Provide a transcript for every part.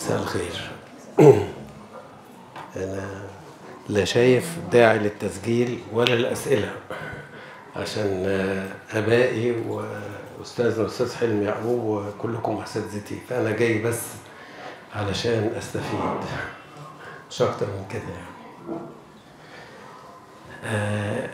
مساء الخير أنا لا شايف داعي للتسجيل ولا الأسئلة عشان آبائي وأستاذنا الأستاذ حلمي يعقوب وكلكم أساتذتي فأنا جاي بس علشان أستفيد مش أكتر من كده يعني آه،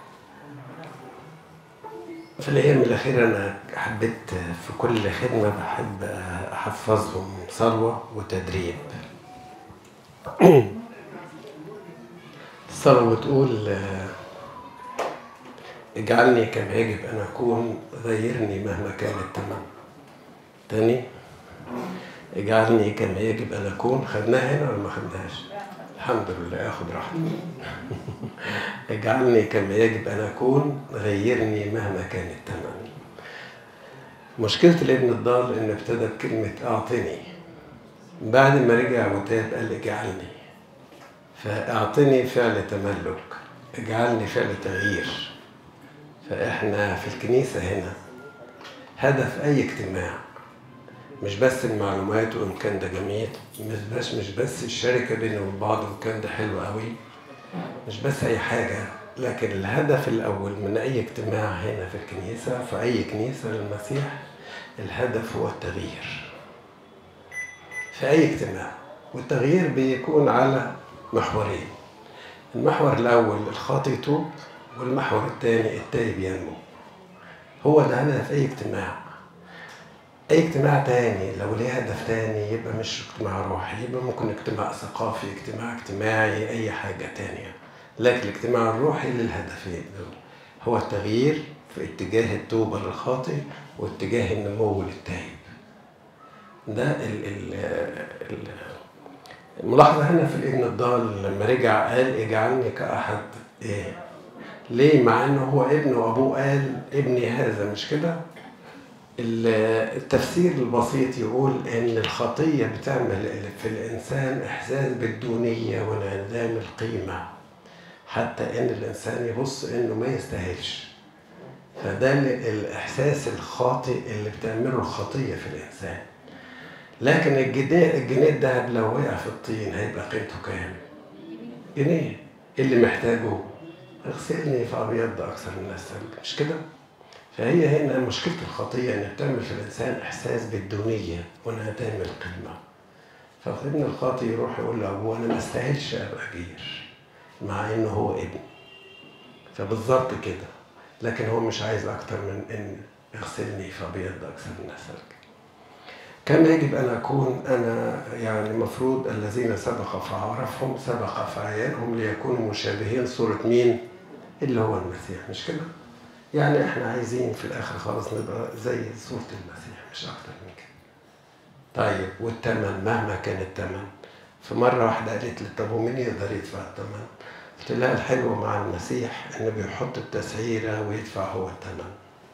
في الأيام الأخيرة أنا حبيت في كل خدمة بحب أحفظهم صلوة وتدريب الصلوة بتقول آه، اجعلني كما يجب أن أكون غيرني مهما كان الثمن تاني اجعلني كما يجب أن أكون خدناها هنا ولا ما خدناهاش؟ الحمد لله اخد راحتي اجعلني كما يجب ان اكون غيرني مهما كان الثمن مشكلة الابن الضال انه ابتدى بكلمة اعطني بعد ما رجع وتاب قال اجعلني فاعطني فعل تملك اجعلني فعل تغيير فاحنا في الكنيسة هنا هدف اي اجتماع مش بس المعلومات وان كان ده جميل مش بس مش بس الشركه بيننا وبين بعض وان كان ده حلو قوي مش بس اي حاجه لكن الهدف الاول من اي اجتماع هنا في الكنيسه في اي كنيسه للمسيح الهدف هو التغيير في اي اجتماع والتغيير بيكون على محورين المحور الاول الخاطئ يتوب والمحور الثاني التائب ينمو هو ده هدف اي اجتماع اي اجتماع تاني لو ليه هدف تاني يبقى مش اجتماع روحي يبقى ممكن اجتماع ثقافي اجتماع اجتماعي اي حاجة تانية لكن الاجتماع الروحي للهدفين دول هو التغيير في اتجاه التوبة للخاطئ واتجاه النمو للتائب ده ال ال ال الملاحظة هنا في الابن الضال لما رجع قال اجعلني كأحد ايه ليه مع انه هو ابن وابوه قال ابني هذا مش كده التفسير البسيط يقول ان الخطيه بتعمل في الانسان احساس بالدونيه وانعدام القيمه حتى ان الانسان يبص انه ما يستاهلش فده الاحساس الخاطئ اللي بتعمله الخطيه في الانسان لكن الجنيه الجنيه الذهب لو وقع في الطين هيبقى قيمته كام؟ جنيه اللي محتاجه اغسلني في ابيض اكثر من الثلج مش كده؟ فهي هنا مشكلة الخطية إنها بتعمل في الإنسان إحساس بالدونية وانعدام القيمة. فابن الخاطي يروح يقول لأبوه أنا ما استاهلش أبقى جير مع إنه هو ابن. فبالظبط كده لكن هو مش عايز أكتر من إن اغسلني فأبيض أكثر من الثلج. كان يجب أن أكون أنا يعني المفروض الذين سبق فعرفهم سبق فعيانهم ليكونوا مشابهين صورة مين؟ اللي هو المسيح مش كده؟ يعني احنا عايزين في الاخر خالص نبقى زي صورة المسيح مش اكتر من كده طيب والثمن مهما كان الثمن في مرة واحدة قالت لي طب ومين يقدر يدفع الثمن؟ قلت لها الحلو مع المسيح انه بيحط التسعيرة ويدفع هو الثمن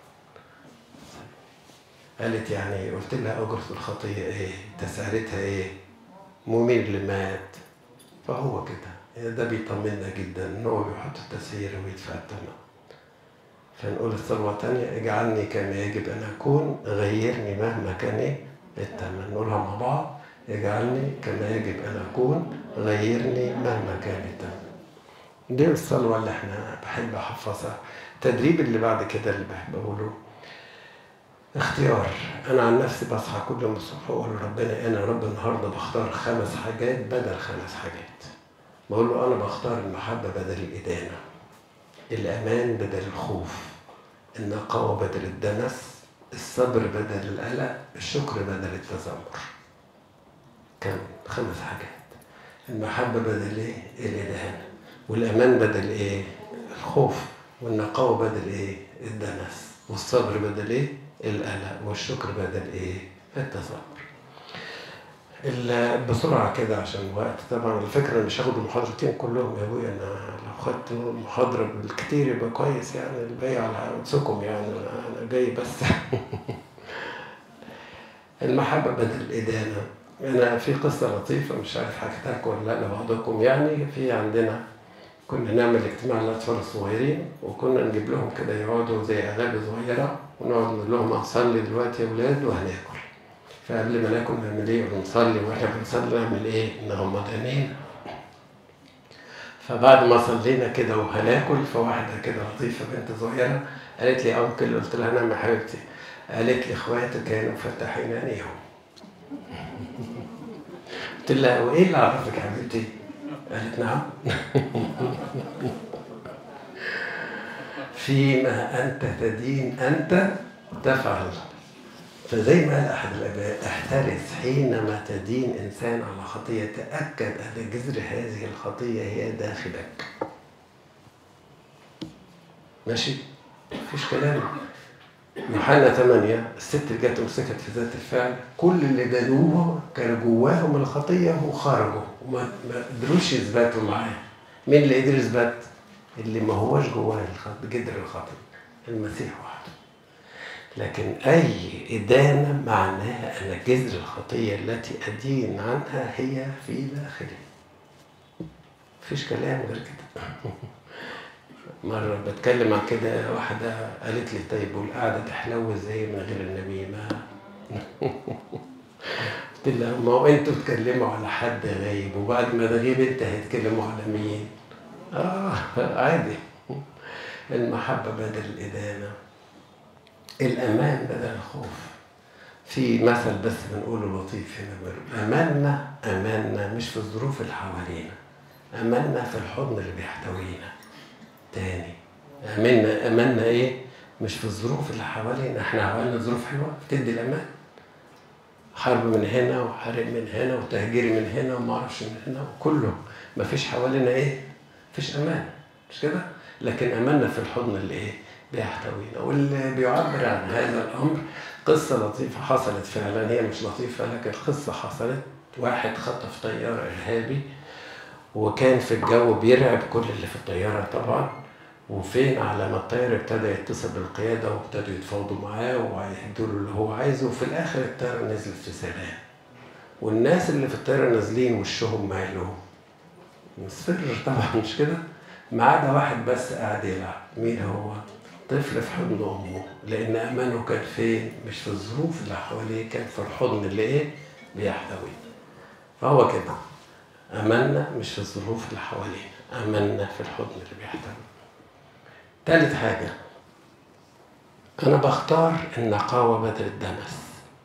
قالت يعني قلت لها أجرة الخطية إيه؟ تسعيرتها إيه؟ مو مين اللي مات؟ فهو كده ده بيطمنا جدا إن هو بيحط التسعيرة ويدفع الثمن فنقول الصلوة تانية اجعلني كما يجب أن أكون غيرني مهما كان إيه الثمن نقولها مع بعض اجعلني كما يجب أن أكون غيرني مهما كان الثمن دي الصلوة اللي احنا بحب أحفظها التدريب اللي بعد كده اللي بحب أقوله اختيار أنا عن نفسي بصحى كل يوم الصبح وأقول لربنا أنا رب النهاردة بختار خمس حاجات بدل خمس حاجات بقول له أنا بختار المحبة بدل الإدانة الأمان بدل الخوف النقاوة بدل الدنس الصبر بدل القلق الشكر بدل التذمر كان خمس حاجات المحبة بدل إيه؟ الإدانة والأمان بدل إيه؟ الخوف والنقاوة بدل إيه؟ الدنس والصبر بدل إيه؟ القلق والشكر بدل إيه؟ التذمر بسرعة كده عشان الوقت طبعا الفكرة مش هاخد المحاضرتين كلهم يا ابويا انا لو خدت محاضرة بالكتير يبقى كويس يعني الباقي على عكسكم يعني انا جاي بس المحبة بدل الإدانة أنا في قصة لطيفة مش عارف حكيتها لكم ولا لا لبعضكم يعني في عندنا كنا نعمل اجتماع للأطفال الصغيرين وكنا نجيب لهم كده يقعدوا زي أغاني صغيرة ونقعد نقول لهم هنصلي دلوقتي يا ولاد وهناكل فقبل ما ناكل نعمل ايه ونصلي واحنا بنصلي نعمل ايه نغمض عينينا فبعد ما صلينا كده وهناكل فواحده كده لطيفه بنت صغيره قالت لي انكل قلت لها نعم يا حبيبتي قالت لي اخواتي كانوا فاتحين عينيهم قلت لها وايه اللي عرفك يا حبيبتي؟ قالت نعم فيما انت تدين انت تفعل فزي ما قال احد الاباء احترس حينما تدين انسان على خطيه تاكد ان جذر هذه الخطيه هي داخلك ماشي مفيش كلام يوحنا 8 الست اللي جت مسكت في ذات الفعل كل اللي دانوه كان جواهم الخطيه وخرجوا وما ما قدروش يثبتوا معاه مين اللي قدر يثبت؟ اللي ما هوش جواه الخط جدر الخطيه المسيح وحده لكن أي إدانة معناها أن جذر الخطية التي أدين عنها هي في داخلي مفيش كلام غير كده مرة بتكلم عن كده واحدة قالت لي طيب والقعدة تحلو ازاي من غير النميمة قلت لها ما هو انتوا تتكلموا على حد غايب وبعد ما تغيب انت هتتكلموا على مين؟ اه عادي المحبة بدل الإدانة الأمان بدل الخوف في مثل بس بنقوله لطيف هنا بنقول أماننا أماننا مش في الظروف اللي حوالينا أماننا في الحضن اللي بيحتوينا تاني أمنا أماننا إيه؟ مش في الظروف اللي حوالينا إحنا حوالينا ظروف حلوة بتدي الأمان حرب من هنا وحرب من هنا وتهجيري من هنا وما اعرفش من هنا وكله ما فيش حوالينا ايه؟ مفيش امان مش كده؟ لكن اماننا في الحضن اللي ايه؟ بيحتوينا واللي بيعبر عن هذا الامر قصه لطيفه حصلت فعلا هي مش لطيفه لكن قصه حصلت واحد خطف طيار ارهابي وكان في الجو بيرعب كل اللي في الطياره طبعا وفين على ما الطيار ابتدى يتصل بالقيادة وابتدوا يتفاوضوا معاه وهيدوا له اللي هو عايزه وفي الآخر الطيارة نزلت في سلام والناس اللي في الطيارة نازلين وشهم ماله مصفر طبعا مش كده ما عدا واحد بس قاعد يلعب مين هو؟ طفل في حضن أمه لأن أمانه كان فين؟ مش في الظروف اللي حواليه كان في الحضن اللي إيه؟ بيحتويه فهو كده أماننا مش في الظروف اللي حوالينا أماننا في الحضن اللي بيحتويه تالت حاجة أنا بختار النقاوة بدل الدنس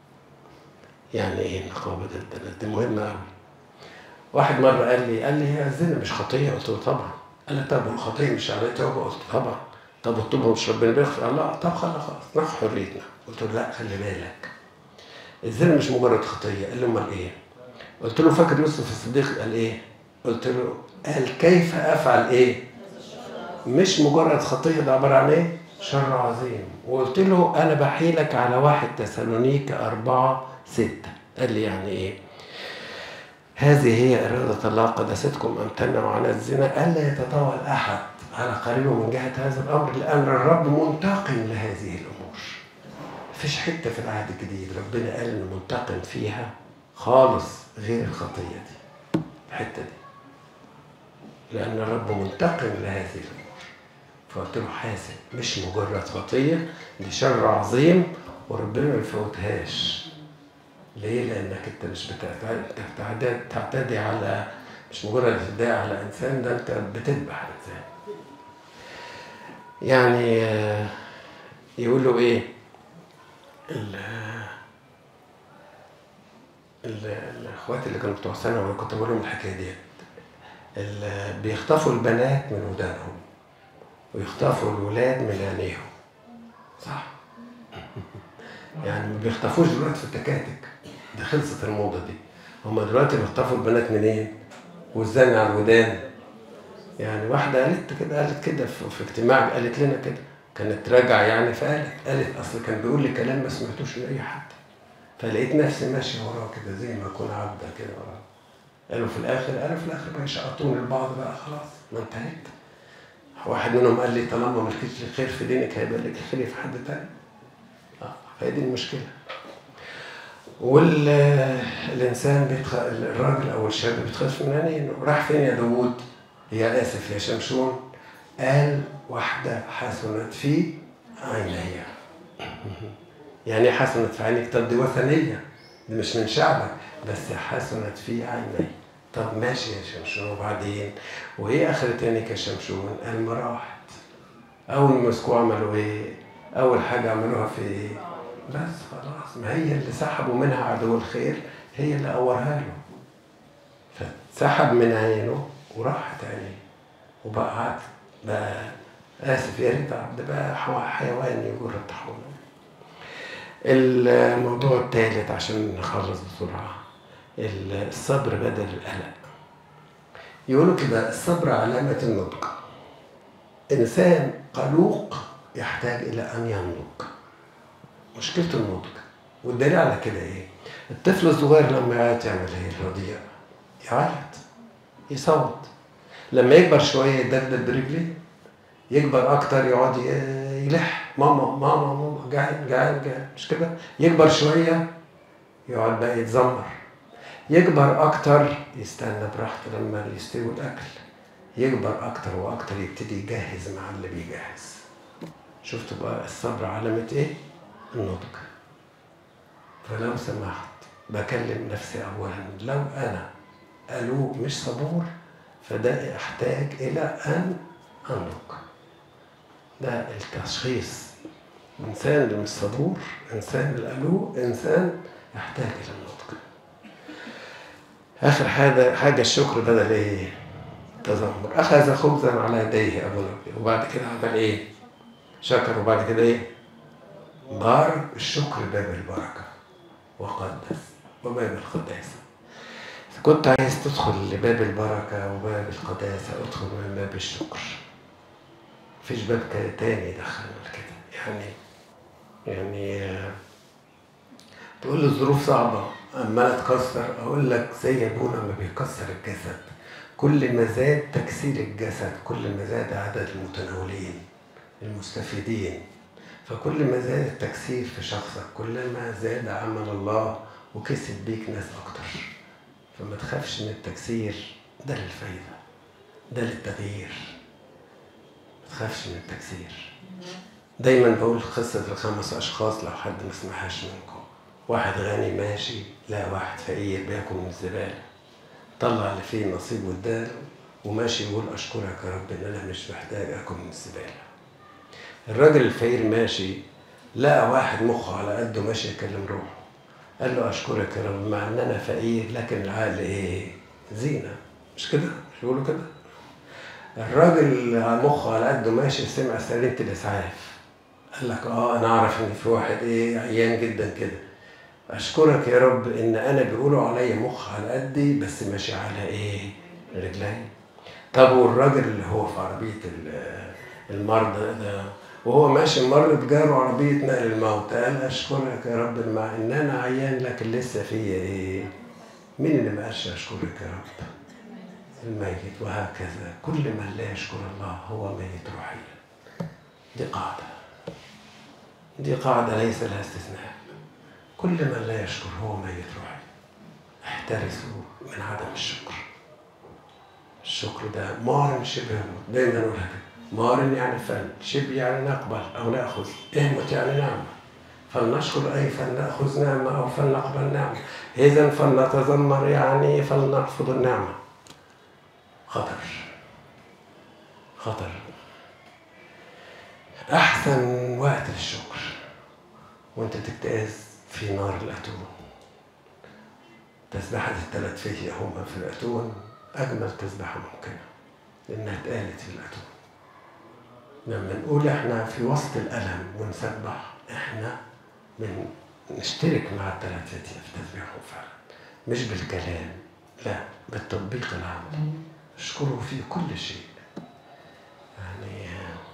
يعني إيه النقاوة بدل الدنس دي مهمة أوي واحد مرة قال لي قال لي هي الزنا مش خطية قلت له طبعا قال لي طب الخطية مش عليه توبة قلت طبعا طب التوبة مش ربنا بيغفر قال لا طب خلاص ناخد حريتنا قلت له لا خلي بالك الزنا مش مجرد خطية قال لي أمال إيه؟ قلت له فاكر يوسف الصديق قال إيه؟ قلت له قال كيف أفعل إيه؟ مش مجرد خطية ده عبارة عن ايه؟ شر عظيم وقلت له أنا بحيلك على واحد تسالونيك أربعة ستة قال لي يعني إيه؟ هذه هي إرادة الله قدستكم أن تمنعوا عن الزنا ألا يتطاول أحد على قريبه من جهة هذا الأمر لأن الرب منتقم لهذه الأمور مفيش حتة في العهد الجديد ربنا قال إنه منتقم فيها خالص غير الخطية دي الحتة دي لأن الرب منتقم لهذه الأمور فقلت له حاسب مش مجرد خطية دي شر عظيم وربنا ما يفوتهاش ليه؟ لأنك أنت مش بتعتدي تعتدي على مش مجرد اعتداء على إنسان ده أنت بتذبح إنسان يعني يقولوا إيه؟ ال الإخوات اللي كانوا بتوع ثانوي كنت بقول لهم الحكاية ديت بيخطفوا البنات من ودانهم ويخطفوا الولاد من عينيهم صح يعني ما بيخطفوش دلوقتي في التكاتك دي خلصت الموضه دي هما دلوقتي بيخطفوا البنات منين والزن على الودان يعني واحده قالت كده قالت كده في, في اجتماع قالت لنا كده كانت راجعه يعني فقالت قالت اصل كان بيقول لي كلام ما سمعتوش من اي حد فلقيت نفسي ماشي وراه كده زي ما اكون عبده كده وراه قالوا في الاخر قالوا في الاخر بقى يشقطوني لبعض بقى خلاص ما انتهيت واحد منهم قال لي طالما ما لقيتش الخير في دينك هيبقى لك الخير في حد تاني اه فهي دي المشكله والانسان بيتخ... الراجل او الشاب بيتخاف من عينيه راح فين يا داوود يا اسف يا شمشون قال واحده حسنت في عيني يعني حسنت في عينك طب دي وثنيه دي مش من شعبك بس حسنت في عيني طب ماشي يا شمشون وبعدين وايه اخرة عينك يا شمشون قال ما راحت اول ما مسكوه عملوا ايه اول حاجه عملوها في ايه بس خلاص ما هي اللي سحبوا منها عدو الخير هي اللي قورها له فسحب من عينه وراحت عينيه وبقى عبد بقى اسف يا ريت عبد بقى حيوان يجر الطاحونه الموضوع الثالث عشان نخلص بسرعه الصبر بدل القلق يقولوا كده الصبر علامة النضج إنسان قلوق يحتاج إلى أن ينضج مشكلة النضج والدليل على كده إيه؟ الطفل الصغير لما يعيط يعمل إيه الرضيع؟ يعيط يصوت لما يكبر شوية يدبدب برجليه يكبر أكتر يقعد يلح ماما ماما ماما جعان جعان جعان مش كده؟ يكبر شوية يقعد بقى يتذمر يكبر أكتر يستنى براحته لما يستوي الأكل يكبر أكتر وأكتر يبتدي يجهز مع اللي بيجهز شفتوا بقى الصبر علامة إيه؟ النضج فلو سمحت بكلم نفسي أولا لو أنا قالوا مش صبور فده احتاج إلى أن أنضج ده التشخيص إنسان اللي مش صبور إنسان القلوق إنسان يحتاج إلى النضج آخر حاجة حاجة الشكر بدل إيه؟ تذمر أخذ خبزا على يديه أبو نبي وبعد كده عمل إيه؟ شكر وبعد كده إيه؟ بار الشكر باب البركة وقدس وباب القداسة إذا كنت عايز تدخل لباب البركة وباب القداسة ادخل من باب الشكر مفيش باب تاني يدخلنا كده يعني يعني تقول لي الظروف صعبة عمالة تكسر أقول لك زي أبونا ما بيكسر الجسد كل ما زاد تكسير الجسد كل ما زاد عدد المتناولين المستفيدين فكل ما زاد التكسير في شخصك كل ما زاد عمل الله وكسب بيك ناس أكتر فما تخافش من التكسير ده للفايدة ده للتغيير ما تخافش من التكسير دايما بقول قصة الخمس أشخاص لو حد ما سمعهاش منكم واحد غني ماشي لا واحد فقير بياكل من الزبالة طلع اللي فيه نصيب واداله وماشي يقول أشكرك يا رب إن أنا مش محتاج آكل من الزبالة الراجل الفقير ماشي لقى واحد مخه على قده ماشي يكلم روحه قال له أشكرك يا رب مع إن أنا فقير لكن العقل إيه؟ زينة مش كده؟ مش بيقولوا كده؟ الراجل مخه على قده ماشي سمع سرينة الإسعاف قال لك اه انا اعرف ان في واحد ايه عيان جدا كده اشكرك يا رب ان انا بيقولوا عليا مخ على قدي بس ماشي على ايه رجلي طب والراجل اللي هو في عربيه المرضى ده وهو ماشي مر جاره عربيه نقل الموت قال اشكرك يا رب مع ان انا عيان لكن لسه فيا ايه مين اللي ما قالش اشكرك يا رب الميت وهكذا كل من لا يشكر الله هو ميت روحيا دي قاعده دي قاعدة ليس لها استثناء كل من لا يشكر هو ميت روحي احترسوا من عدم الشكر الشكر ده مار شبه دايما نقولها كده مار يعني فن شبه يعني نقبل او ناخذ اهمت يعني نعمه فلنشكر اي فلناخذ نعمه او فلنقبل نعمه اذا فلنتذمر يعني فلنرفض النعمه خطر خطر أحسن وقت للشكر وأنت تجتاز في نار الأتون تسبحة الثلاث فيه هما في الأتون أجمل تسبحة ممكنة لأنها اتقالت في الأتون لما نقول إحنا في وسط الألم ونسبح إحنا بنشترك مع الثلاث فتية في تسبيحهم فعلا مش بالكلام لا بالتطبيق العملي اشكره في كل شيء يعني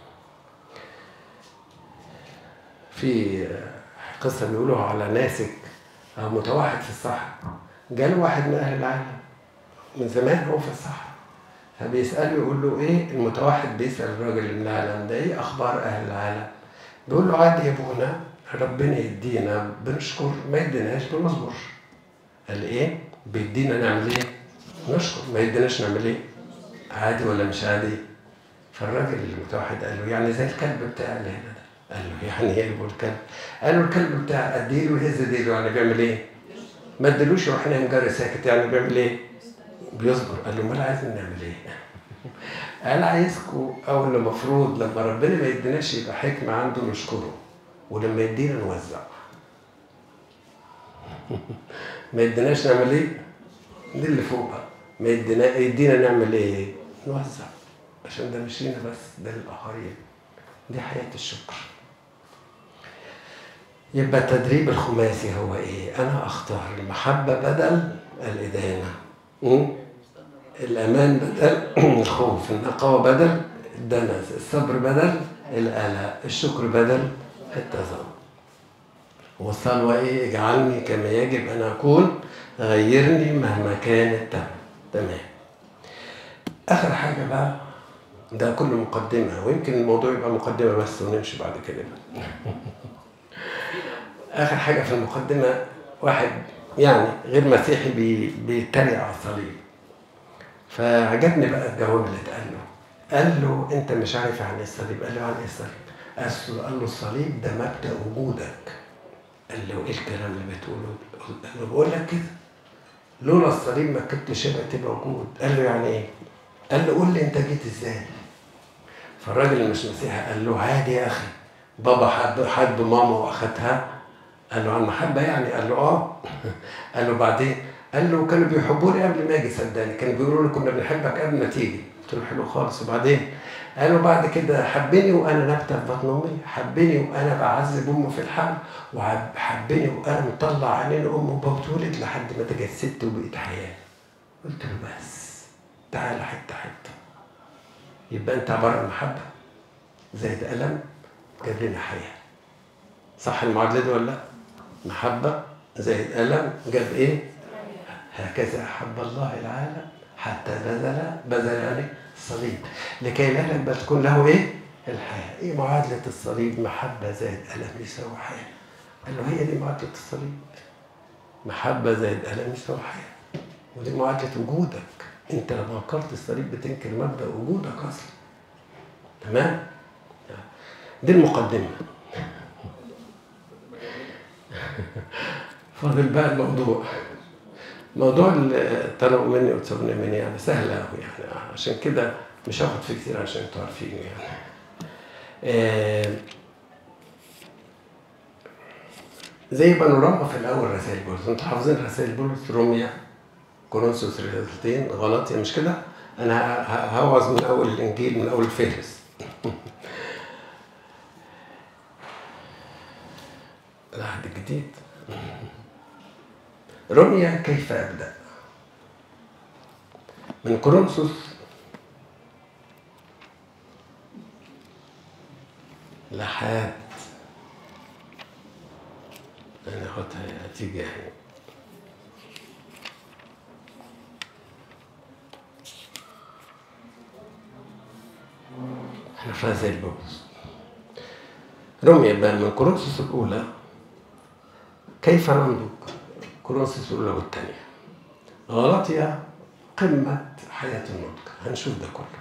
في قصة بيقولوها على ناسك أو متوحد في الصحراء جاله واحد من أهل العالم من زمان هو في الصحراء فبيسأله يقول له إيه المتوحد بيسأل الراجل من العالم ده إيه أخبار أهل العالم بيقول له عادي يا أبونا ربنا يدينا بنشكر ما يديناش بنصبر قال إيه بيدينا نعمل إيه نشكر ما يديناش نعمل إيه عادي ولا مش عادي فالراجل المتوحد قال له يعني زي الكلب بتاع اللي هنا ده قال له يعني ايه يقول الكلب؟ قال له الكلب بتاع اديله يهز ديله يعني بيعمل ايه؟ ما ادلوش يروح نايم جري ساكت يعني بيعمل ايه؟ بيصبر قال له امال عايزين نعمل ايه؟ قال عايزكم او اللي المفروض لما ربنا ما يديناش يبقى حكمه عنده نشكره ولما يدينا نوزع ما يديناش نعمل ايه؟ دي اللي فوق بقى ما يدينا يدينا نعمل ايه؟ نوزع عشان ده مش لينا بس ده للاخرين دي حياه الشكر يبقى التدريب الخماسي هو ايه؟ انا اختار المحبه بدل الادانه م? الامان بدل الخوف النقاوه بدل الدنس الصبر بدل القلق الشكر بدل التذمر والصلوة إيه؟ اجعلني كما يجب أن أكون غيرني مهما كانت تمام آخر حاجة بقى ده كله مقدمة ويمكن الموضوع يبقى مقدمة بس ونمشي بعد كده آخر حاجة في المقدمة واحد يعني غير مسيحي بي بيتريق على الصليب فعجبني بقى الجواب اللي اتقال له قال له انت مش عارف عن ايه الصليب قال له عن ايه الصليب قال له الصليب ده مبدا وجودك قال له ايه الكلام اللي بتقوله قال له بقول لك كده لولا الصليب ما كنتش هبقى تبقى موجود قال له يعني ايه قال له قول لي انت جيت ازاي فالراجل اللي مش مسيحي قال له عادي يا اخي بابا حب حب ماما واخدها قال له عن محبه يعني قال له اه قال له بعدين قال له كانوا بيحبوني قبل ما اجي صدقني كانوا بيقولوا لي كنا بنحبك قبل ما تيجي قلت له حلو خالص وبعدين قالوا بعد كده حبني وانا نبته في بطن امي حبني وانا بعذب امه في الحمل وحبني وانا مطلع عينين امه وبتولد لحد ما تجسدت وبقيت حياه قلت له بس تعالى حته حته يبقى انت عباره عن محبه زائد الم جاب لنا حياه صح المعادله دي ولا لا؟ محبه زائد الم جاب ايه؟ هكذا احب الله العالم حتى بذل بذل يعني الصليب لكي لا بل تكون له ايه؟ الحياه ايه معادله الصليب محبه زائد الم يساوي حياه قال له هي دي معادله الصليب محبه زائد الم يساوي حياه ودي معادله وجودك انت لما انكرت الصليب بتنكر مبدا وجودك اصلا تمام دي المقدمه فاضل بقى الموضوع موضوع الطلب مني وتسووني مني يعني سهل قوي يعني عشان كده مش هاخد فيه كتير عشان انتوا عارفين يعني آه زي بانوراما في الاول رسائل بولس انتوا حافظين رسائل بولس روميا كورنثوس رسالتين غلطية مش كده؟ انا هوعظ من اول الانجيل من اول الفهرس العهد الجديد رؤيا كيف أبدأ من كورنثوس لحد أنا أخدها تيجي يعني احنا في رسائل بولس رمي بقى من كورنثوس الأولى كيف ننضج كورنثوس الأولى والثانية غلطية قمة حياة النضج هنشوف ده كله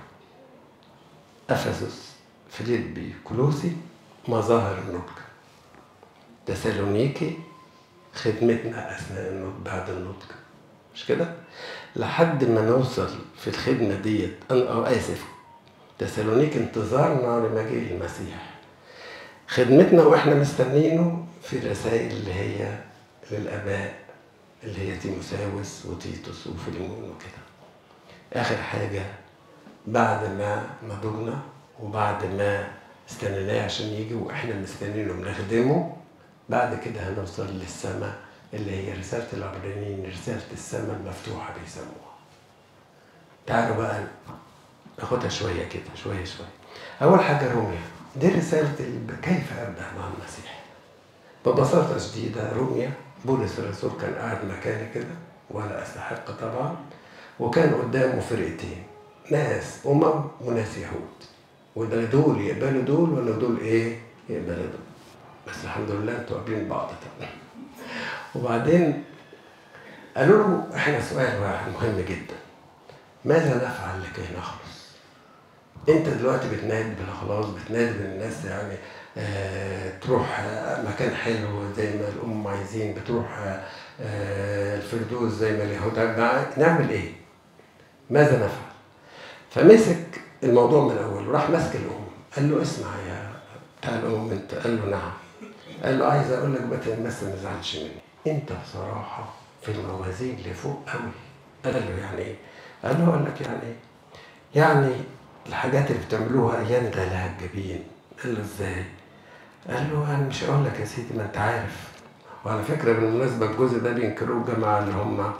أفسس فيليبي كولوسي مظاهر النضج تسالونيكي خدمتنا أثناء النضج بعد النضج مش كده؟ لحد ما نوصل في الخدمة ديت أنا أو آسف تسالونيك انتظارنا لمجيء المسيح خدمتنا واحنا مستنينه في الرسائل اللي هي للاباء اللي هي تيموساوس وتيتوس وفيليمون وكده اخر حاجه بعد ما نضجنا وبعد ما استنيناه عشان يجي واحنا مستنينه بنخدمه بعد كده هنوصل للسماء اللي هي رسالة العبرانيين رسالة السماء المفتوحة بيسموها تعالوا بقى ناخدها شوية كده شوية شوية أول حاجة روميا دي رسالة كيف أبدأ مع المسيح ببساطة شديدة روميا بولس الرسول كان قاعد مكاني كده ولا أستحق طبعا وكان قدامه فرقتين ناس أمم وناس يهود وده دول يقبلوا دول ولا دول إيه يقبلوا دول بس الحمد لله انتوا قابلين بعض طبعا وبعدين قالوا له احنا سؤال واحد مهم جدا ماذا نفعل لكي نخلص؟ انت دلوقتي بتنادي بالخلاص بتنادي بالناس يعني آه تروح آه مكان حلو زي ما الام عايزين بتروح آه الفردوس زي ما اليهود نعمل ايه؟ ماذا نفعل؟ فمسك الموضوع من الاول وراح ماسك الام قال له اسمع يا بتاع الام انت قال له نعم قال له عايز اقول لك بس ما تزعلش مني انت بصراحه في الموازين لفوق قوي قال له يعني ايه؟ قال له اقول لك يعني ايه؟ يعني الحاجات اللي بتعملوها ايام ده لها الجبين قال له ازاي؟ قال له انا مش هقول لك يا سيدي ما انت عارف وعلى فكره بالمناسبه الجزء ده بينكروه الجماعه اللي هم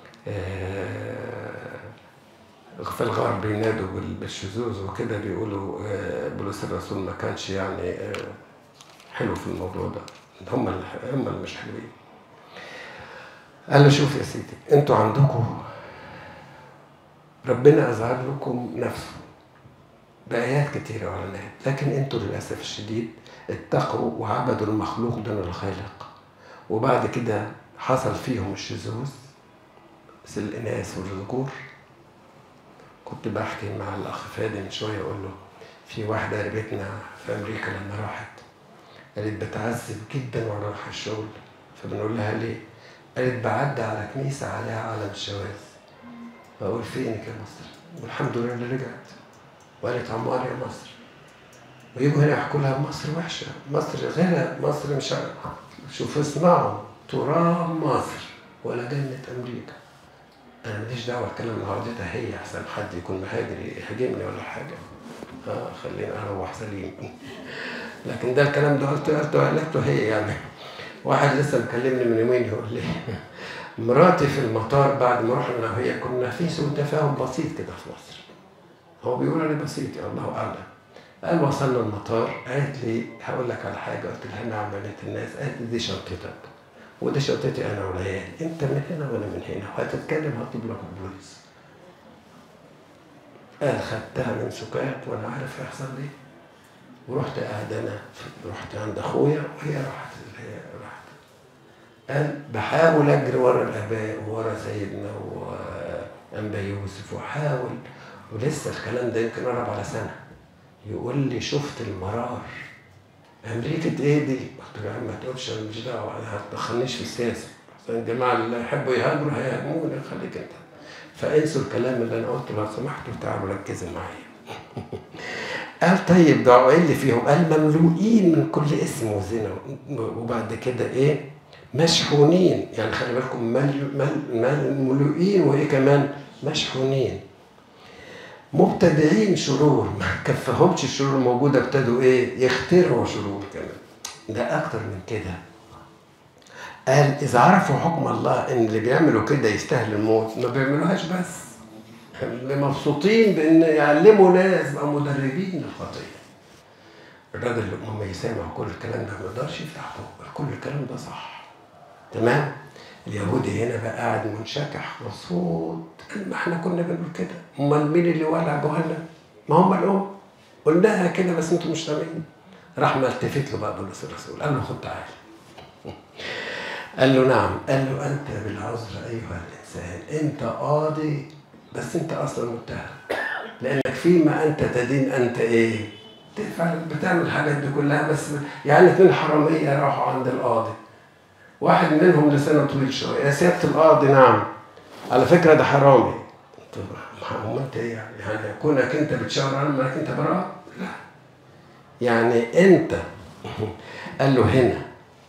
في الغرب بينادوا بالشذوذ وكده بيقولوا بولس الرسول ما كانش يعني حلو في الموضوع ده هم هم اللي مش حلوين قال له شوف يا سيدي انتوا عندكم ربنا اظهر لكم نفسه بآيات كتيرة وعلانات لكن انتوا للأسف الشديد اتقوا وعبدوا المخلوق دون الخالق وبعد كده حصل فيهم الشذوذ مثل الإناث والذكور كنت بحكي مع الأخ فادي من شوية أقول له في واحدة قريبتنا في أمريكا لما راحت قالت بتعذب جدا وأنا رايحة الشغل فبنقول لها ليه؟ قالت بعدي على كنيسة عليها علم الشواذ بقول فينك يا مصر والحمد لله اللي رجعت وقالت عمار يا مصر ويجوا هنا يحكوا لها مصر وحشة مصر غير مصر مش شوفوا اسمعوا تراب مصر ولا جنة أمريكا أنا ماليش دعوة أتكلم النهاردة هي أحسن حد يكون مهاجر يهاجمني ولا حاجة آه خليني أروح سليم لكن ده الكلام ده قلته قلته قلته هي يعني واحد لسه مكلمني من يومين يقول لي مراتي في المطار بعد ما رحنا انا وهي كنا في سوء تفاهم بسيط كده في مصر هو بيقول لي بسيط يا الله اعلم قال وصلنا المطار قالت لي هقول لك على حاجه قلت لها نعم بنات الناس قالت لي دي شنطتك ودي شنطتي انا والعيال انت من هنا وانا من هنا وهتتكلم هطلب لك البوليس قال خدتها من سكات وانا عارف هيحصل لي ورحت قاعد انا رحت عند اخويا وهي راحت هي راحت قال بحاول اجري ورا الاباء وورا سيدنا وانبا يوسف واحاول ولسه الكلام ده يمكن قرب على سنه يقول لي شفت المرار امريكا ايه دي؟ قلت له يا عم ما تقولش انا مش دعوه ما تدخلنيش في السياسه الجماعه اللي يحبوا يهاجروا هيهاجموني خليك انت فانسوا الكلام اللي انا قلته لو سمحتوا تعالوا ركزوا معايا قال طيب ده ايه اللي فيهم؟ قال مملوئين من كل اسم وزنا وبعد كده ايه؟ مشحونين يعني خلي بالكم مملوئين وايه كمان؟ مشحونين مبتدعين شرور ما كفهمش الشرور الموجودة ابتدوا ايه يخترعوا شرور كمان ده اكتر من كده قال اذا عرفوا حكم الله ان اللي بيعملوا كده يستاهل الموت ما بيعملوهاش بس مبسوطين بان يعلموا ناس بقى مدربين للخطيه الراجل اللي هم يسامع كل الكلام ده ما يقدرش يفتح بقه كل الكلام ده صح تمام اليهودي هنا بقى قاعد منشكح مبسوط ما احنا كنا بنقول كده امال مين اللي ولع جهنم ما هم الام قلناها كده بس انتوا مش سامعين راح ملتفت له بقى بولس الرسول قال له خد تعالى قال له نعم قال له انت بالعذر ايها الانسان انت قاضي بس انت اصلا متهم لانك فيما انت تدين انت ايه تفعل بتعمل الحاجات دي كلها بس يعني اتنين حراميه راحوا عند القاضي واحد منهم لسانه طويل شويه يا سياده القاضي نعم على فكره ده حرامي طب هو انت ايه يعني يعني كونك انت بتشاور على انك انت براء لا يعني انت قال له هنا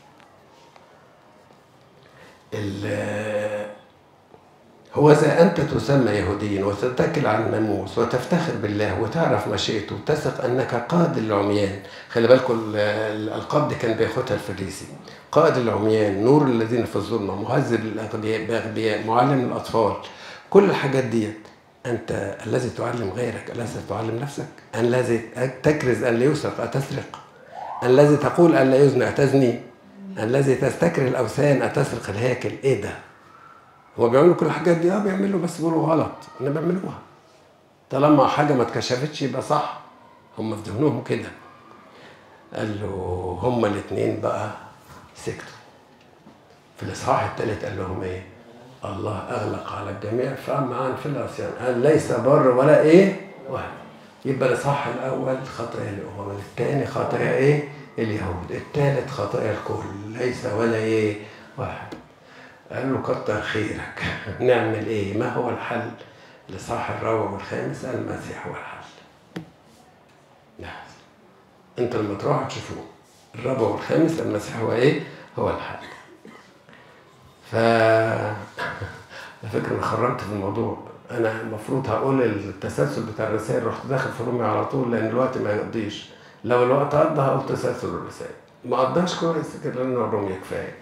هو إذا أنت تسمى يهوديا وتتكل على الناموس وتفتخر بالله وتعرف مشيئته وتثق أنك قائد العميان خلي بالكم الألقاب دي كان بياخدها الفريسي قائد العميان نور الذين في الظلمة مهذب للأغبياء بأغبياء معلم الأطفال كل الحاجات ديت أنت الذي تعلم غيرك ألست تعلم نفسك الذي تكرز أن لا يسرق أتسرق الذي تقول أن لا يزني أتزني الذي تستكر الأوثان أتسرق الهيكل إيه ده؟ هو بيعملوا كل الحاجات دي اه بيعملوا بس بيقولوا غلط انا بيعملوها طالما حاجه ما اتكشفتش يبقى صح هم في ذهنهم كده قال له هما الاثنين بقى سكتوا في الاصحاح الثالث قال لهم ايه الله اغلق على الجميع فاما عن في العصيان قال ليس بر ولا ايه واحد يبقى الاصحاح الاول خطايا الامم الثاني خطايا ايه اليهود الثالث خطايا الكل ليس ولا ايه واحد قال له كتر خيرك نعمل ايه ما هو الحل لصاح الرابع والخامس المسيح هو الحل بس انت لما تروح تشوفوه الرابع والخامس المسيح هو ايه هو الحل ف على فكره انا خرمت في الموضوع انا المفروض هقول التسلسل بتاع الرسائل رحت داخل في رومي على طول لان الوقت ما يقضيش لو الوقت قضى هقول تسلسل الرسائل ما قضاش كويس كده لان الرومي كفايه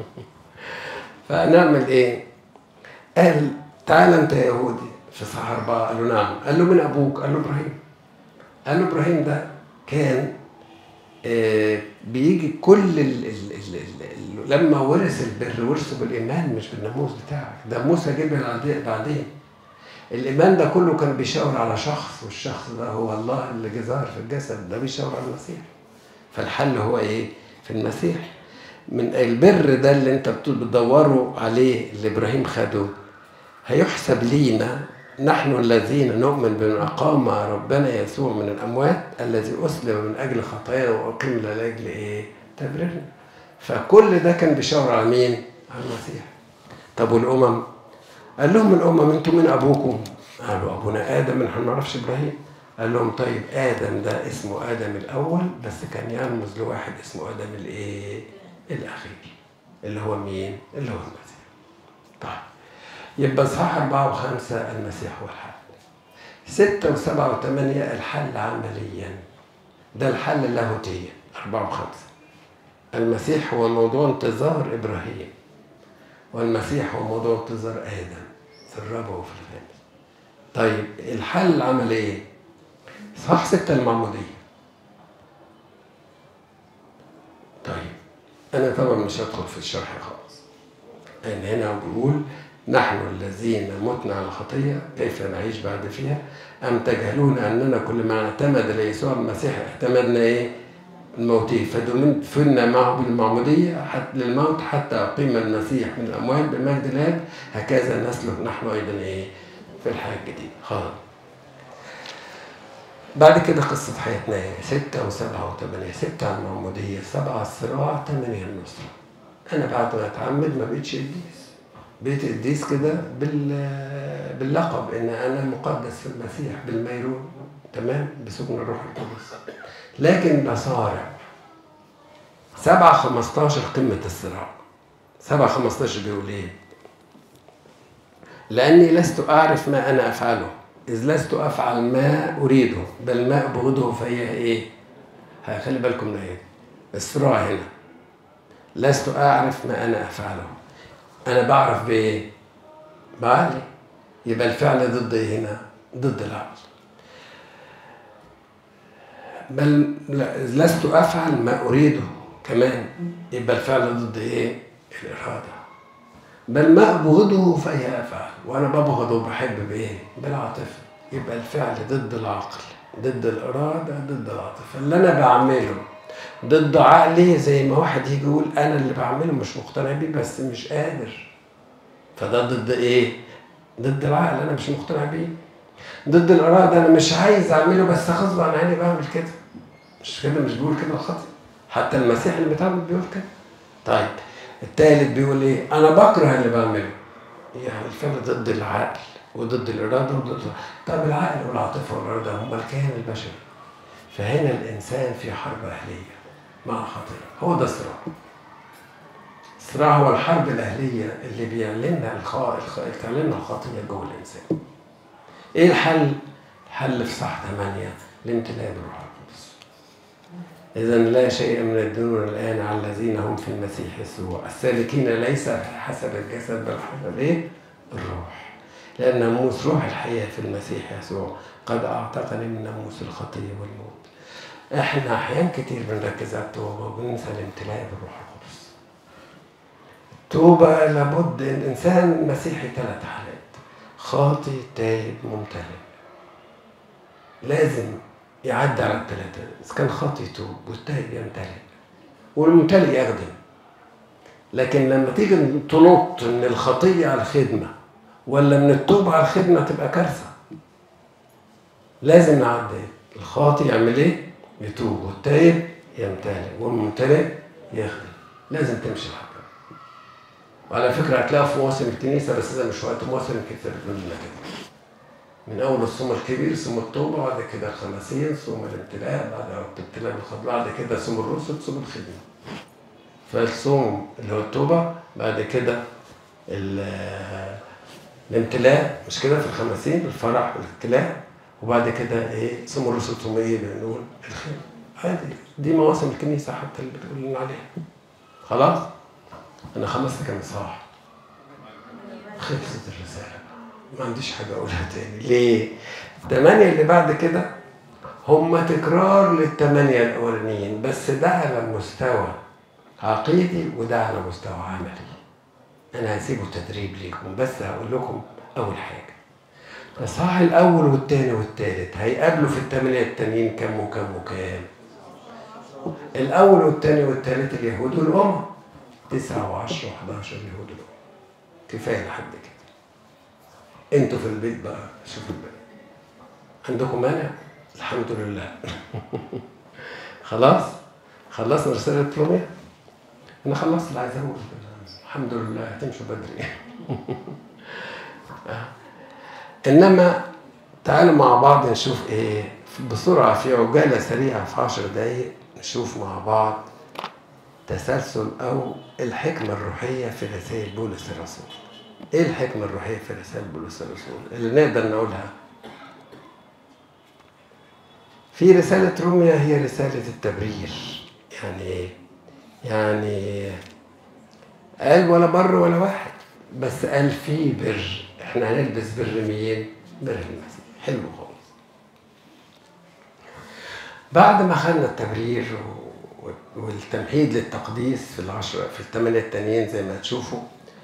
فنعمل ايه؟ قال تعال انت يا يهودي في صح أربعة قال له نعم قال له من أبوك قال له إبراهيم قال له إبراهيم ده كان آه، بيجي كل ال ال ال ال لما ورث البر ورثه بالإيمان مش بالناموس بتاعك ده موسى جه بعد- بعدين الإيمان ده كله كان بيشاور على شخص والشخص ده هو الله اللي جه ظهر في الجسد ده بيشاور على المسيح فالحل هو إيه؟ في المسيح من البر ده اللي انت بت- بتدوروا عليه اللي ابراهيم خده هيحسب لينا نحن الذين نؤمن بمن أقام ربنا يسوع من الأموات الذي أسلم من أجل خطايانا وأقيم لأجل إيه؟ تبريرنا. فكل ده كان بيشاور على مين؟ على المسيح. طب والأمم؟ قال لهم الأمم أنتم من أبوكم؟ قالوا أبونا آدم نحن ما نعرفش إبراهيم. قال لهم طيب آدم ده اسمه آدم الأول بس كان يرمز لواحد اسمه آدم الإيه؟ الأخير. اللي هو مين؟ اللي هو المسيح. طيب يبقى صح أربعة وخمسة المسيح هو الحل. ستة وسبعة وثمانية الحل عمليا. ده الحل اللاهوتيا أربعة وخمسة. المسيح هو موضوع انتظار إبراهيم. والمسيح هو موضوع انتظار آدم في الرابع وفي الخامس. طيب الحل عمل إيه؟ صح ستة المعمودية. طيب أنا طبعا مش هدخل في الشرح خالص. لأن هنا بيقول نحن الذين متنا على الخطية كيف نعيش بعد فيها أم تجهلون أننا كل ما اعتمد ليسوع المسيح اعتمدنا إيه؟ الموتيه فدفنا معه بالمعمودية حتى للموت حتى أقيم المسيح من الأموات بمجد الآب هكذا نسلك نحن أيضا إيه؟ في الحياة الجديدة خلاص بعد كده قصة حياتنا إيه؟ ستة وسبعة وثمانية ستة على المعمودية سبعة على الصراع ثمانية النصرة أنا بعد ما أتعمد ما بقتش قديس بقيت قديس كده بال باللقب إن أنا مقدس في المسيح بالميرون تمام بسكن الروح القدس لكن بصارع سبعة خمستاشر قمة الصراع سبعة خمستاشر بيقول إيه لأني لست أعرف ما أنا أفعله إذ لست أفعل ما أريده بل ما أبغضه فهي إيه خلي بالكم من إيه الصراع هنا لست أعرف ما أنا أفعله أنا بعرف بإيه بعقلي يبقى الفعل ضد إيه هنا ضد العقل بل لست أفعل ما أريده كمان يبقى الفعل ضد إيه الإرادة بل ما أبغضه فهي أفعل وأنا ببغض وبحب بإيه بالعاطفة يبقى الفعل ضد العقل ضد الإرادة ضد العاطفة اللي أنا بعمله ضد عقلي زي ما واحد يجي يقول انا اللي بعمله مش مقتنع بيه بس مش قادر فده ضد ايه ضد العقل انا مش مقتنع بيه ضد الاراده انا مش عايز اعمله بس غصب عن عيني بعمل كده مش كده مش بيقول كده الخطأ حتى المسيح اللي بيتعمل بيقول كده طيب التالت بيقول ايه انا بكره اللي بعمله يعني الفعل ضد العقل وضد الاراده وضد طب العقل والعاطفه والاراده هم الكيان البشري فهنا الانسان في حرب اهليه مع الخطيه هو ده الصراع الصراع هو الحرب الاهليه اللي بيعلنها الخ... بتعلنها الخطيه جوه الانسان ايه الحل الحل في صح 8 الامتلاء بالروح القدس اذا لا شيء من الدنيا الان على الذين هم في المسيح يسوع السالكين ليس حسب الجسد بل حسب ايه الروح لان ناموس روح الحياه في المسيح يسوع قد اعتقني من ناموس الخطيه والموت احنا احيان كتير بنركز على التوبه وبننسى الامتلاء بالروح القدس التوبه لابد الانسان مسيحي ثلاث حالات خاطي تائب ممتلئ لازم يعدي على الثلاثه اذا كان خاطي يتوب والتائب يمتلئ والممتلئ يخدم لكن لما تيجي تنط من الخطيه على الخدمه ولا من التوبه على الخدمه تبقى كارثه لازم نعدي الخاطي يعمل ايه يتوب والتائب يمتلئ والممتلئ يخدم لازم تمشي الحبة وعلى فكره هتلاقوا في مواسم الكنيسه بس ده مش وقت مواسم كتير مننا كده من اول الصوم الكبير صوم التوبه بعد كده الخمسين صوم الامتلاء بعد الامتلاء بالخض بعد كده صوم الرسل صوم الخدمه فالصوم اللي هو التوبه بعد كده ال- الامتلاء مش كده في الخمسين الفرح والامتلاء وبعد كده ايه صوم الرسل صوم ايه بنقول الخير عادي دي مواسم الكنيسه حتى اللي بتقول لنا عليها خلاص انا خلصت كام صح خلصت الرساله ما عنديش حاجه اقولها تاني ليه الثمانيه اللي بعد كده هم تكرار للثمانيه الاولانيين بس ده على مستوى عقيدي وده على مستوى عملي انا هسيبه تدريب ليكم بس هقول لكم اول حاجه الإصحاح الأول والثاني والثالث هيقابلوا في الثمانية التانيين كم وكم وكام؟ الأول والثاني والثالث اليهود والأمم تسعة وعشرة وحداشر اليهود والأمم كفاية لحد كده انتوا في البيت بقى شوفوا الباقي عندكم مانع؟ الحمد لله خلاص؟ خلصنا رسالة روميا؟ أنا خلصت اللي عايز أقوله الحمد لله هتمشوا بدري انما تعالوا مع بعض نشوف ايه بسرعه في عجاله سريعه في عشر دقايق نشوف مع بعض تسلسل او الحكمه الروحيه في رسائل بولس الرسول ايه الحكمه الروحيه في رسائل بولس الرسول اللي نقدر نقولها في رسالة روميا هي رسالة التبرير يعني ايه؟ يعني قال ولا بر ولا واحد بس قال في بر احنا هنلبس بر مين؟ بر المسيح حلو خالص بعد ما خدنا التبرير و- و- والتمهيد للتقديس في العشرة في الثمانية التانيين زي ما تشوفوا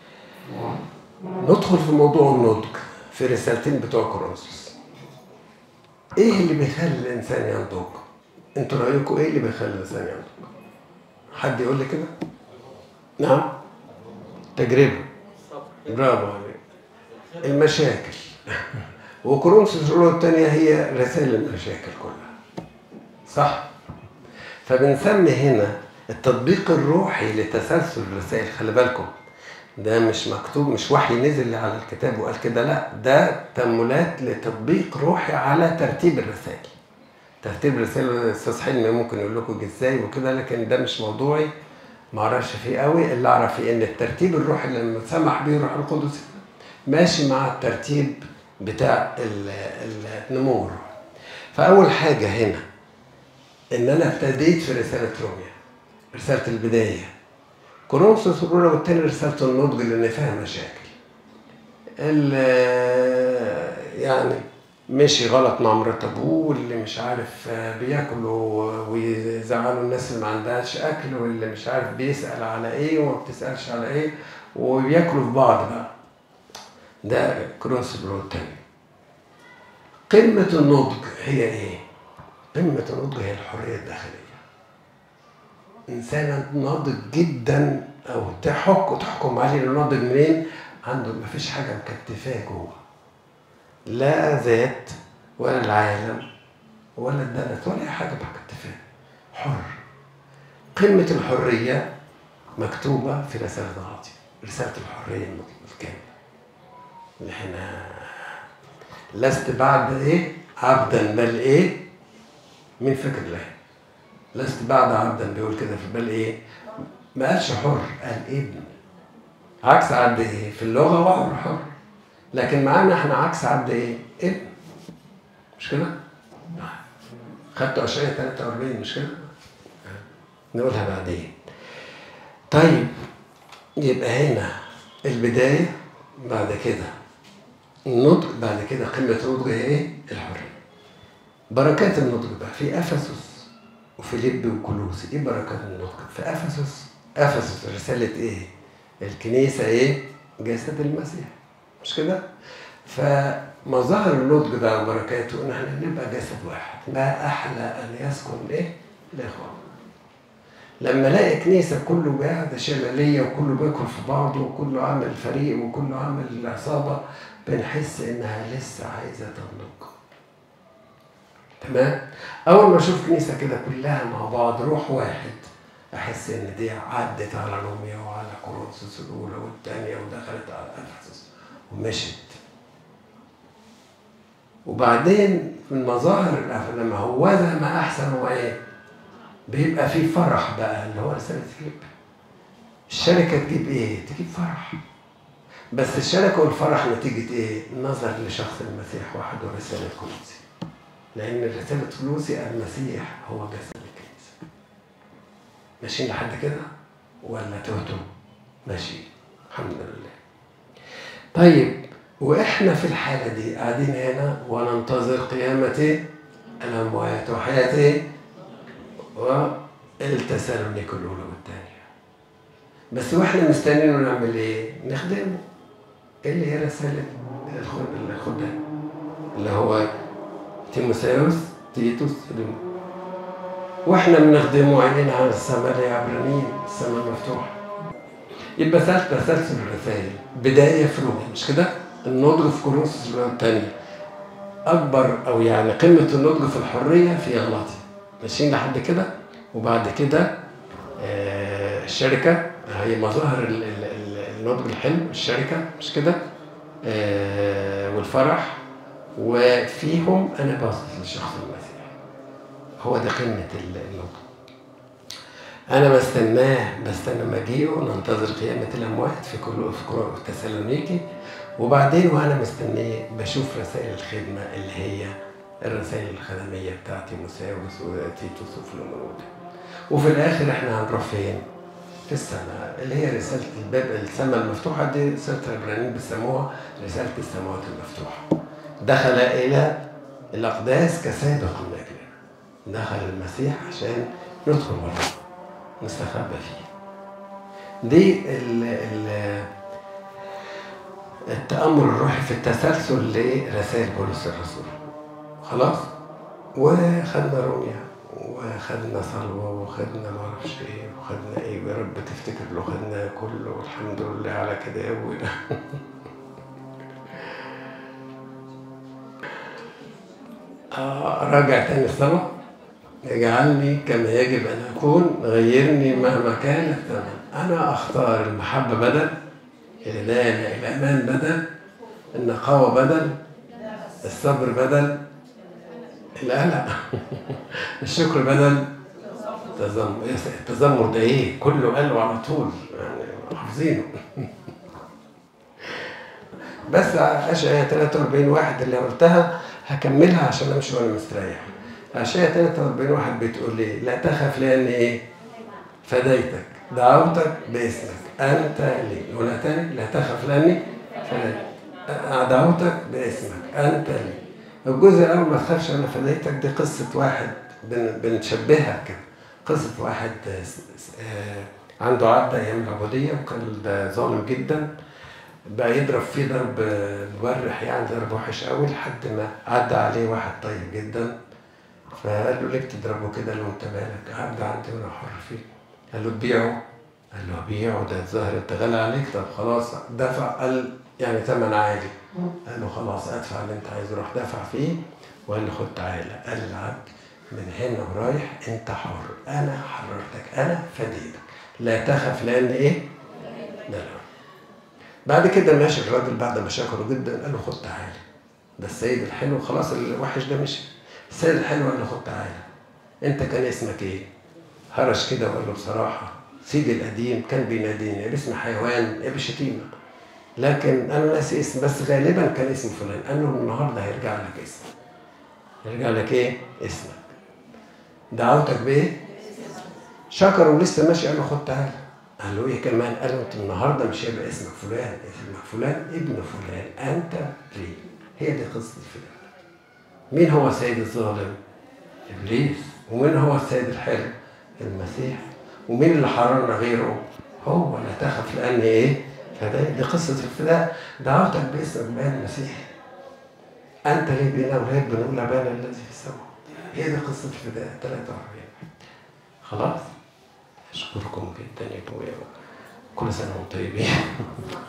ندخل في موضوع النضج في رسالتين بتوع كورنثوس ايه اللي بيخلي الانسان ينضج؟ انتوا رايكم ايه اللي بيخلي الانسان ينضج؟ حد يقول لي كده؟ نعم تجربه برافو عليك المشاكل وكورنثوس الأولى الثانية هي رسائل المشاكل كلها صح؟ فبنسمي هنا التطبيق الروحي لتسلسل الرسائل خلي بالكم ده مش مكتوب مش وحي نزل على الكتاب وقال كده لا ده تأملات لتطبيق روحي على ترتيب الرسائل ترتيب الرسائل الاستاذ حلمي ممكن يقول لكم ازاي وكده لكن ده مش موضوعي ما اعرفش فيه قوي اللي اعرف فيه ان الترتيب الروحي اللي سمح به الروح القدس ماشي مع الترتيب بتاع ال- ال- النمو الروحي. فاول حاجه هنا ان انا ابتديت في رساله روميا رساله البدايه كورنثوس الاولى والثانيه رساله النضج لان فيها مشاكل ال- يعني مشي غلط مع مرات ابوه واللي مش عارف بياكلوا ويزعلوا الناس اللي ما عندهاش اكل واللي مش عارف بيسال على ايه وما بتسالش على ايه وبياكلوا في بعض بقى ده كورنثوس الاولى والثانيه قمه النضج هي ايه؟ قمه النضج هي الحريه الداخليه انسان ناضج جدا او تحك تحكم عليه انه ناضج منين عنده ما فيش حاجه مكتفاه جوه لا ذات ولا العالم ولا الدنس ولا اي حاجه مكتفاه حر قمه الحريه مكتوبه في رساله العاطفه رساله الحريه الكامله اللي احنا لست بعد ايه عبدا بل ايه من فكر الله لست بعد عبدا بيقول كده في بل ايه ما قالش حر قال ابن عكس عبد ايه في اللغه وحر حر لكن معانا احنا عكس عبد ايه ابن مش كده خدتوا اشعياء 43 مش كده نقولها بعدين طيب يبقى هنا البدايه بعد كده النضج بعد كده قمه النضج هي ايه الحريه بركات النضج بقى في افسس وفيليب وكولوسي ايه بركات النضج في افسس افسس رساله ايه الكنيسه ايه جسد المسيح مش كده فمظاهر النضج ده وبركاته ان احنا نبقى جسد واحد ما احلى ان يسكن ايه الاخوه لما الاقي كنيسه كله قاعده شماليه وكله بياكل في بعضه وكله عامل فريق وكله عامل عصابه بنحس انها لسه عايزه تنضج تمام اول ما اشوف كنيسه كده كلها مع بعض روح واحد احس ان دي عدت على روميا وعلى كورنثوس الاولى والثانيه ودخلت على افسس ومشت وبعدين في المظاهر الأف- لما هوذا ما احسن وايه بيبقى في فرح بقى اللي هو رساله فيليب الشركه تجيب ايه؟ تجيب فرح بس الشركه والفرح نتيجه ايه؟ النظر لشخص المسيح وحده رساله كلوسي لان رساله كلوسي المسيح هو جسد الكنيسه ماشيين لحد كده ولا تهتم ماشي الحمد لله طيب واحنا في الحاله دي قاعدين هنا وننتظر قيامه إيه؟ الاموات وحياه إيه؟ والتسالونيك الاولى والثانيه بس واحنا مستنيين نعمل ايه؟ نخدمه اللي هي رساله الخد- الخدام اللي هو تيموثاوس تيتوس فيليمون واحنا بنخدمه عينينا على السماء يا عبرانيين السماء مفتوحه يبقى ثالث تسلسل الرسائل بدايه في روميا مش كده؟ النضج في كورنثوس الثانيه اكبر او يعني قمه النضج في الحريه في غلاطي ماشيين لحد كده وبعد كده آه، الشركه هي مظاهر ال- ال- ال- النضج الحلو الشركه مش كده؟ آه، والفرح وفيهم انا باصص لشخص المسيح هو ده قمه ال- النضج انا بستناه بستنى مجيئه ننتظر قيامه الاموات في كل في كل- في تسالونيكي وبعدين وانا مستنيه بشوف رسائل الخدمه اللي هي الرسائل الخدميه بتاعتي موساوس وتيتوس وفلومون وفي الاخر احنا هنروح فين؟ في السماء اللي هي رساله الباب السماء المفتوحه دي رساله العبرانيين بيسموها رساله السماوات المفتوحه دخل الى الاقداس كسابق من اجلنا دخل المسيح عشان ندخل وراه نستخبى فيه دي ال ال التأمل الروحي في التسلسل لرسائل بولس الرسول خلاص وخدنا روميا وخدنا صلوة وخدنا معرفش ايه وخدنا ايه ويا رب تفتكر له خدنا كله والحمد لله على كده يا ابويا آه راجع تاني الصلاة اجعلني كما يجب أن أكون غيرني مهما كان الثمن أنا أختار المحبة بدل الهداية الأمان بدل النقاوة بدل الصبر بدل القلق الشكر بدل التذمر يا سيدي، التذمر ده ايه كله قاله على طول يعني حافظينه بس اشعياء 43 واحد اللي قلتها هكملها عشان امشي وانا مستريح اشعياء 43 واحد بتقول لي لا تخف لان ايه فديتك دعوتك باسمك انت لي ولا تاني لا تخف لاني فديتك دعوتك باسمك انت لي الجزء الاول ما تخافش انا فديتك دي قصه واحد بن- بنشبهها كده قصه واحد آه، س- س- آه، عنده عبد ايام العبوديه وكان ده ظالم جدا بقى يضرب فيه ضرب آه، مبرح يعني ضرب وحش قوي لحد ما عدى عليه واحد طيب جدا فقال له ليه بتضربه كده؟ قال له انت مالك؟ عبد عندي وانا حر فيه قال له تبيعه؟ قال له ابيعه ده الظاهر انت غالي عليك طب خلاص دفع قال يعني ثمن عالي قال له خلاص ادفع اللي انت عايزه راح دفع فيه وقال له خد تعالى قال العبد من هنا ورايح انت حر انا حررتك انا فديتك لا تخف لان ايه؟ لا لا بعد كده ماشي الراجل بعد ما شكره جدا قال له خد تعالى ده السيد الحلو خلاص الوحش ده مشي السيد الحلو قال له خد تعالى انت كان اسمك ايه؟ هرش كده وقال له بصراحه سيدي القديم كان بيناديني يا باسم حيوان يا بشتيمه لكن انا ناسي اسم بس غالبا كان اسم فلان قال له النهارده هيرجع لك اسم هيرجع لك ايه؟ اسمك دعوتك بايه؟ شكر ولسه ماشي قال له خد تعالى قال له ايه كمان؟ قال له انت النهارده مش هيبقى اسمك فلان اسمك فلان ابن فلان انت ليه؟ هي دي قصه الفلان مين هو السيد الظالم؟ ابليس ومين هو السيد الحلو؟ المسيح ومين اللي حررنا غيره؟ هو لا تخف لان ايه؟ فده دي قصه الفداء دعوتك باسمك بان المسيح انت ليه بين اولاد بنقول ابانا الذي في السماء هي دي قصه الفداء 43 خلاص اشكركم جدا يا ابويا كل سنه وانتم طيبين